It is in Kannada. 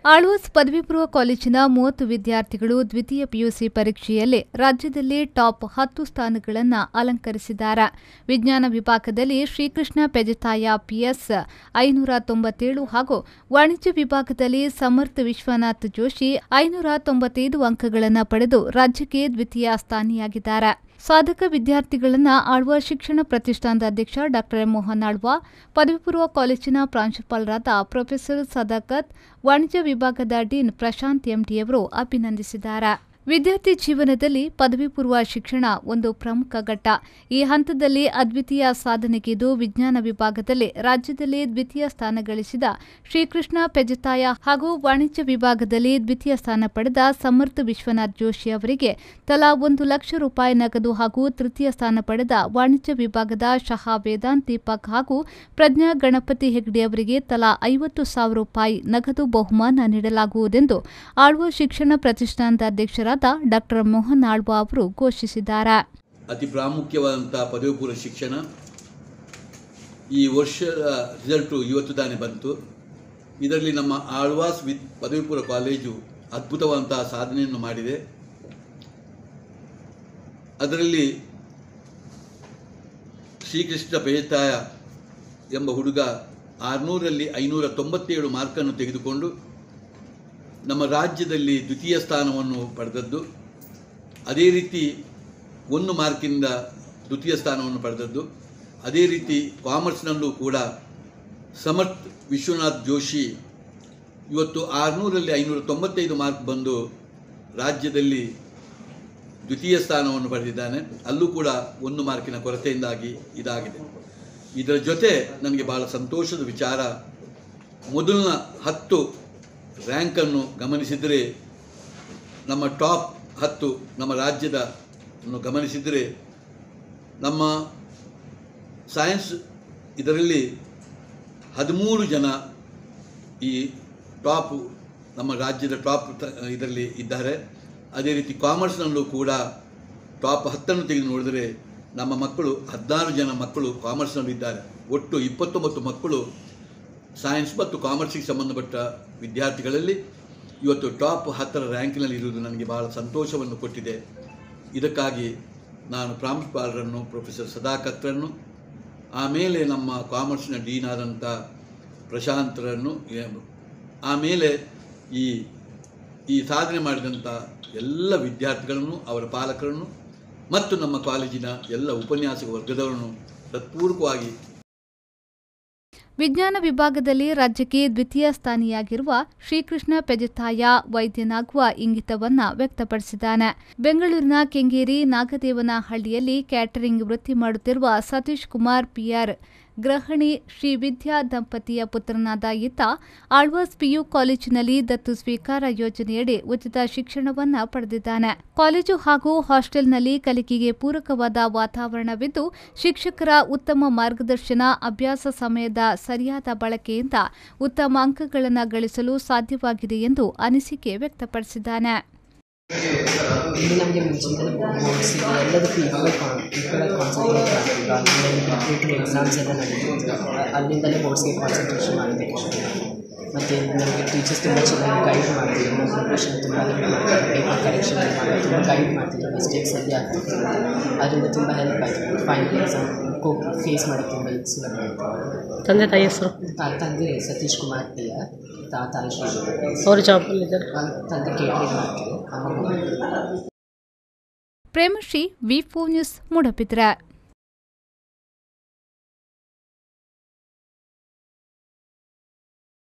ಆಳ್ವಾಸ್ ಪದವಿ ಪೂರ್ವ ಕಾಲೇಜಿನ ಮೂವತ್ತು ವಿದ್ಯಾರ್ಥಿಗಳು ದ್ವಿತೀಯ ಪಿಯುಸಿ ಪರೀಕ್ಷೆಯಲ್ಲಿ ರಾಜ್ಯದಲ್ಲಿ ಟಾಪ್ ಹತ್ತು ಸ್ಥಾನಗಳನ್ನು ಅಲಂಕರಿಸಿದ್ದಾರೆ ವಿಜ್ಞಾನ ವಿಭಾಗದಲ್ಲಿ ಶ್ರೀಕೃಷ್ಣ ಪೆಜತಾಯ ಪಿಎಸ್ ಐನೂರ ತೊಂಬತ್ತೇಳು ಹಾಗೂ ವಾಣಿಜ್ಯ ವಿಭಾಗದಲ್ಲಿ ಸಮರ್ಥ ವಿಶ್ವನಾಥ್ ಜೋಶಿ ಐನೂರ ತೊಂಬತ್ತೈದು ಅಂಕಗಳನ್ನು ಪಡೆದು ರಾಜ್ಯಕ್ಕೆ ದ್ವಿತೀಯ ಸ್ಥಾನಿಯಾಗಿದ್ದಾರೆ ಸಾಧಕ ವಿದ್ಯಾರ್ಥಿಗಳನ್ನು ಆಳ್ವ ಶಿಕ್ಷಣ ಪ್ರತಿಷ್ಠಾನದ ಅಧ್ಯಕ್ಷ ಡಾ ಮೋಹನ್ ಆಳ್ವ ಪದವಿ ಪೂರ್ವ ಕಾಲೇಜಿನ ಪ್ರಾಂಶುಪಾಲರಾದ ಪ್ರೊಫೆಸರ್ ಸದಾಕತ್ ವಾಣಿಜ್ಯ ವಿಭಾಗದ ಡೀನ್ ಪ್ರಶಾಂತ್ ಎಂಟಿಯವರು ಅಭಿನಂದಿಸಿದ್ದಾರೆ ವಿದ್ಯಾರ್ಥಿ ಜೀವನದಲ್ಲಿ ಪದವಿ ಪೂರ್ವ ಶಿಕ್ಷಣ ಒಂದು ಪ್ರಮುಖ ಘಟ್ಟ ಈ ಹಂತದಲ್ಲಿ ಅದ್ವಿತೀಯ ಸಾಧನೆಗಿದು ವಿಜ್ಞಾನ ವಿಭಾಗದಲ್ಲಿ ರಾಜ್ಯದಲ್ಲಿ ದ್ವಿತೀಯ ಸ್ಥಾನ ಗಳಿಸಿದ ಶ್ರೀಕೃಷ್ಣ ಪೆಜತಾಯ ಹಾಗೂ ವಾಣಿಜ್ಯ ವಿಭಾಗದಲ್ಲಿ ದ್ವಿತೀಯ ಸ್ಥಾನ ಪಡೆದ ಸಮರ್ಥ ವಿಶ್ವನಾಥ್ ಜೋಶಿ ಅವರಿಗೆ ತಲಾ ಒಂದು ಲಕ್ಷ ರೂಪಾಯಿ ನಗದು ಹಾಗೂ ತೃತೀಯ ಸ್ಥಾನ ಪಡೆದ ವಾಣಿಜ್ಯ ವಿಭಾಗದ ಶಹಾ ವೇದಾಂತ್ ದೀಪಕ್ ಹಾಗೂ ಪ್ರಜ್ಞಾ ಗಣಪತಿ ಹೆಗ್ಡೆ ಅವರಿಗೆ ತಲಾ ಐವತ್ತು ಸಾವಿರ ರೂಪಾಯಿ ನಗದು ಬಹುಮಾನ ನೀಡಲಾಗುವುದೆಂದು ಆಳ್ವ ಶಿಕ್ಷಣ ಪ್ರತಿಷ್ಠಾನದ ಅಧ್ಯಕ್ಷರಾದ ಡಾ ಮೋಹನ್ ಆಳ್ವ ಅವರು ಘೋಷಿಸಿದ್ದಾರೆ ಅತಿ ಪ್ರಾಮುಖ್ಯವಾದಂಥ ಪದವಿ ಪೂರ್ವ ಶಿಕ್ಷಣ ಈ ವರ್ಷದ ರಿಸಲ್ಟು ಇವತ್ತು ತಾನೇ ಬಂತು ಇದರಲ್ಲಿ ನಮ್ಮ ಆಳ್ವಾಸ್ ವಿ ಪದವಿ ಪೂರ್ವ ಕಾಲೇಜು ಅದ್ಭುತವಾದಂತಹ ಸಾಧನೆಯನ್ನು ಮಾಡಿದೆ ಅದರಲ್ಲಿ ಶ್ರೀಕೃಷ್ಣ ಪೇತಾಯ ಎಂಬ ಹುಡುಗ ಆರುನೂರಲ್ಲಿ ಐನೂರ ತೊಂಬತ್ತೇಳು ಮಾರ್ಕನ್ನು ತೆಗೆದುಕೊಂಡು ನಮ್ಮ ರಾಜ್ಯದಲ್ಲಿ ದ್ವಿತೀಯ ಸ್ಥಾನವನ್ನು ಪಡೆದದ್ದು ಅದೇ ರೀತಿ ಒಂದು ಮಾರ್ಕಿಂದ ದ್ವಿತೀಯ ಸ್ಥಾನವನ್ನು ಪಡೆದದ್ದು ಅದೇ ರೀತಿ ಕಾಮರ್ಸ್ನಲ್ಲೂ ಕೂಡ ಸಮರ್ಥ್ ವಿಶ್ವನಾಥ್ ಜೋಶಿ ಇವತ್ತು ಆರುನೂರಲ್ಲಿ ಐನೂರ ತೊಂಬತ್ತೈದು ಮಾರ್ಕ್ ಬಂದು ರಾಜ್ಯದಲ್ಲಿ ದ್ವಿತೀಯ ಸ್ಥಾನವನ್ನು ಪಡೆದಿದ್ದಾನೆ ಅಲ್ಲೂ ಕೂಡ ಒಂದು ಮಾರ್ಕಿನ ಕೊರತೆಯಿಂದಾಗಿ ಇದಾಗಿದೆ ಇದರ ಜೊತೆ ನನಗೆ ಬಹಳ ಸಂತೋಷದ ವಿಚಾರ ಮೊದಲಿನ ಹತ್ತು ರ್ಯಾಂಕನ್ನು ಗಮನಿಸಿದರೆ ನಮ್ಮ ಟಾಪ್ ಹತ್ತು ನಮ್ಮ ರಾಜ್ಯದ ಅನ್ನು ಗಮನಿಸಿದರೆ ನಮ್ಮ ಸೈನ್ಸ್ ಇದರಲ್ಲಿ ಹದಿಮೂರು ಜನ ಈ ಟಾಪ್ ನಮ್ಮ ರಾಜ್ಯದ ಟಾಪ್ ತ- ಇದರಲ್ಲಿ ಇದ್ದಾರೆ ಅದೇ ರೀತಿ ಕಾಮರ್ಸ್ನಲ್ಲೂ ಕೂಡ ಟಾಪ್ ಹತ್ತನ್ನು ತೆಗೆದು ನೋಡಿದರೆ ನಮ್ಮ ಮಕ್ಕಳು ಹದಿನಾರು ಜನ ಮಕ್ಕಳು ಕಾಮರ್ಸ್ನಲ್ಲಿ ಇದ್ದಾರೆ ಒಟ್ಟು ಇಪ್ಪತ್ತೊಂಬತ್ತು ಮಕ್ಕಳು ಸೈನ್ಸ್ ಮತ್ತು ಕಾಮರ್ಸಿಗೆ ಸಂಬಂಧಪಟ್ಟ ವಿದ್ಯಾರ್ಥಿಗಳಲ್ಲಿ ಇವತ್ತು ಟಾಪ್ ಹತ್ತರ ರ್ಯಾಂಕಿನಲ್ಲಿ ಇರುವುದು ನನಗೆ ಬಹಳ ಸಂತೋಷವನ್ನು ಕೊಟ್ಟಿದೆ ಇದಕ್ಕಾಗಿ ನಾನು ಪ್ರಾಂಶುಪಾಲರನ್ನು ಪ್ರೊಫೆಸರ್ ಸದಾಕತ್ರನ್ನು ಆಮೇಲೆ ನಮ್ಮ ಕಾಮರ್ಸ್ನ ಡೀನ್ ಆದಂಥ ಪ್ರಶಾಂತರನ್ನು ಏ- ಆಮೇಲೆ ಈ ಈ ಸಾಧನೆ ಮಾಡಿದಂಥ ಎಲ್ಲ ವಿದ್ಯಾರ್ಥಿಗಳನ್ನು ಅವರ ಪಾಲಕರನ್ನು ಮತ್ತು ನಮ್ಮ ಕಾಲೇಜಿನ ಎಲ್ಲ ಉಪನ್ಯಾಸಕ ವರ್ಗದವರನ್ನು ಹೃತ್ಪೂರ್ವಕವಾಗಿ ವಿಜ್ಞಾನ ವಿಭಾಗದಲ್ಲಿ ರಾಜ್ಯಕ್ಕೆ ದ್ವಿತೀಯ ಸ್ಥಾನಿಯಾಗಿರುವ ಶ್ರೀಕೃಷ್ಣ ಪೆಜತಾಯ ವೈದ್ಯನಾಗುವ ಇಂಗಿತವನ್ನ ವ್ಯಕ್ತಪಡಿಸಿದ್ದಾನೆ ಬೆಂಗಳೂರಿನ ಕೆಂಗೇರಿ ನಾಗದೇವನಹಳ್ಳಿಯಲ್ಲಿ ಕ್ಯಾಟರಿಂಗ್ ವೃತ್ತಿ ಮಾಡುತ್ತಿರುವ ಸತೀಶ್ ಕುಮಾರ್ ಪಿಆರ್ ಗೃಹಿಣಿ ಶ್ರೀ ವಿದ್ಯಾ ದಂಪತಿಯ ಪುತ್ರನಾದ ಈತ ಆಳ್ವಾಸ್ ಪಿಯು ಕಾಲೇಜಿನಲ್ಲಿ ದತ್ತು ಸ್ವೀಕಾರ ಯೋಜನೆಯಡಿ ಉಚಿತ ಶಿಕ್ಷಣವನ್ನ ಪಡೆದಿದ್ದಾನೆ ಕಾಲೇಜು ಹಾಗೂ ಹಾಸ್ಟೆಲ್ನಲ್ಲಿ ಕಲಿಕೆಗೆ ಪೂರಕವಾದ ವಾತಾವರಣವಿದ್ದು ಶಿಕ್ಷಕರ ಉತ್ತಮ ಮಾರ್ಗದರ್ಶನ ಅಭ್ಯಾಸ ಸಮಯದ ಸರಿಯಾದ ಬಳಕೆಯಿಂದ ಉತ್ತಮ ಅಂಕಗಳನ್ನು ಗಳಿಸಲು ಸಾಧ್ಯವಾಗಿದೆ ಎಂದು ಅನಿಸಿಕೆ ವ್ಯಕ್ತಪಡಿಸಿದ್ದಾನೆ ಇಲ್ಲಿ ನಮಗೆ ಮುಂಚಿನ ಬೋರ್ಡ್ಸಿಗೆ ಎಲ್ಲದಕ್ಕೂ ಈಕ್ವಲ್ ಕಾನ್ ಈಕ್ವಲ್ ಕಾನ್ಸಂಟ್ರೇಟ್ ಮಾಡ್ತಿದ್ರು ಅಲ್ಲಿಂದಲೇ ಪ್ರಿಪ್ರೇಟರಿ ಎಕ್ಸಾಮ್ಸ್ ಎಲ್ಲ ನಡೀತಿತ್ತು ಅಲ್ಲಿಂದಲೇ ಬೋರ್ಡ್ಸ್ಗೆ ಕಾನ್ಸಂಟ್ರೇಷನ್ ಮಾಡಬೇಕು ಮತ್ತು ನಮಗೆ ಟೀಚರ್ಸ್ ತುಂಬ ಚೆನ್ನಾಗಿ ಗೈಡ್ ಮಾಡ್ತಿದ್ರು ನಮ್ಮ ಪ್ರಿಪ್ರೇಷನ್ ತುಂಬ ಹೆಲ್ಪ್ ಮಾಡ್ತಿದ್ರು ಪೇಪರ್ ಕರೆಕ್ಷನ್ ಮಾಡಿ ತುಂಬ ಗೈಡ್ ಮಾಡ್ತಿದ್ರು ಮಿಸ್ಟೇಕ್ಸ್ ಎಲ್ಲಿ ಆಗ್ತಿತ್ತು ಅದರಿಂದ ತುಂಬ ಹೆಲ್ಪ್ ಆಯಿತು ಫೈನಲ್ ಎಕ್ಸಾಮ್ ಕೋ ಫೇಸ್ ಮಾಡೋಕ್ಕೆ ತುಂಬ ಸುಲಭ ಆಯಿತು ತಂದೆ ತಾಯಿ ಹೆಸರು ತ- ತಂದೆ ಸತೀಶ್ ಕುಮಾರ್ ಪಿ ಆರ್ ತಾತ ಅನುಶ್ರೀ ಅವ್ರ ಜಾಬಲ್ಲಿದ್ದಾರೆ ತಂದೆ ಕೇಟ್ರಿಂಗ್ ಮಾಡ್ತಾರೆ ಅಮ್ಮ ಪ್ರೇಮಶ್ರೀ ವಿ ನ್ಯೂಸ್ ಮೂಡಬಿದ್ರೆ